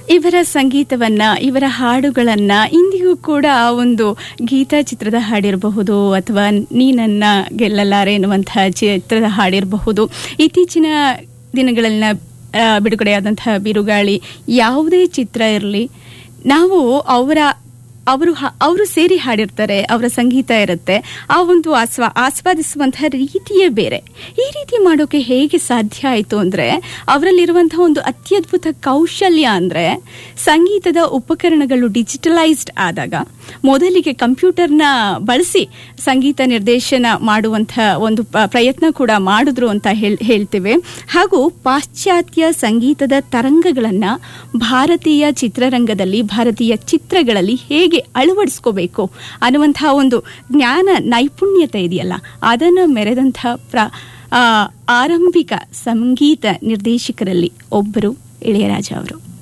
ಇವರ ಸಂಗೀತವನ್ನ ಇವರ ಹಾಡುಗಳನ್ನ ಇಂದಿಗೂ ಕೂಡ ಒಂದು ಗೀತಾ ಚಿತ್ರದ ಹಾಡಿರಬಹುದು ಅಥವಾ ನೀ ನನ್ನ ಗೆಲ್ಲಲಾರೆ ಎನ್ನುವಂತಹ ಚಿತ್ರದ ಹಾಡಿರಬಹುದು ಇತ್ತೀಚಿನ ದಿನಗಳಲ್ಲಿನ ಆ, ಬಿಡುಗಡೆಯಾದಂತಹ ಬಿರುಗಾಳಿ ಯಾವುದೇ ಚಿತ್ರ ಇರಲಿ ನಾವು ಅವರ ಅವರು ಹ- ಅವರು ಸೇರಿ ಹಾಡಿರ್ತಾರೆ ಅವರ ಸಂಗೀತ ಇರುತ್ತೆ ಆ ಒಂದು ಆಸ್ವಾ ಆಸ್ವಾದಿಸುವಂತಹ ರೀತಿಯೇ ಬೇರೆ ಈ ರೀತಿ ಮಾಡೋಕೆ ಹೇಗೆ ಸಾಧ್ಯ ಆಯಿತು ಅಂದರೆ ಅವರಲ್ಲಿರುವಂತಹ ಒಂದು ಅತ್ಯದ್ಭುತ ಕೌಶಲ್ಯ ಅಂದರೆ ಸಂಗೀತದ ಉಪಕರಣಗಳು ಡಿಜಿಟಲೈಸ್ಡ್ ಆದಾಗ ಮೊದಲಿಗೆ ಕಂಪ್ಯೂಟರ್ನ ಬಳಸಿ ಸಂಗೀತ ನಿರ್ದೇಶನ ಮಾಡುವಂತಹ ಒಂದು ಪ- ಪ್ರಯತ್ನ ಕೂಡ ಮಾಡಿದ್ರು ಅಂತ ಹೇಳ್- ಹೇಳ್ತೇವೆ ಹಾಗೂ ಪಾಶ್ಚಾತ್ಯ ಸಂಗೀತದ ತರಂಗಗಳನ್ನು ಭಾರತೀಯ ಚಿತ್ರರಂಗದಲ್ಲಿ ಭಾರತೀಯ ಚಿತ್ರಗಳಲ್ಲಿ ಹೇಗೆ ಅಳವಡಿಸ್ಕೋಬೇಕು ಅನ್ನುವಂತಹ ಒಂದು ಜ್ಞಾನ ನೈಪುಣ್ಯತೆ ಇದೆಯಲ್ಲ ಅದನ್ನು ಮೆರೆದಂತಹ ಪ್ರ ಆ, ಆರಂಭಿಕ ಸಂಗೀತ ನಿರ್ದೇಶಕರಲ್ಲಿ ಒಬ್ಬರು ಇಳೆಯರಾಜ ಅವರು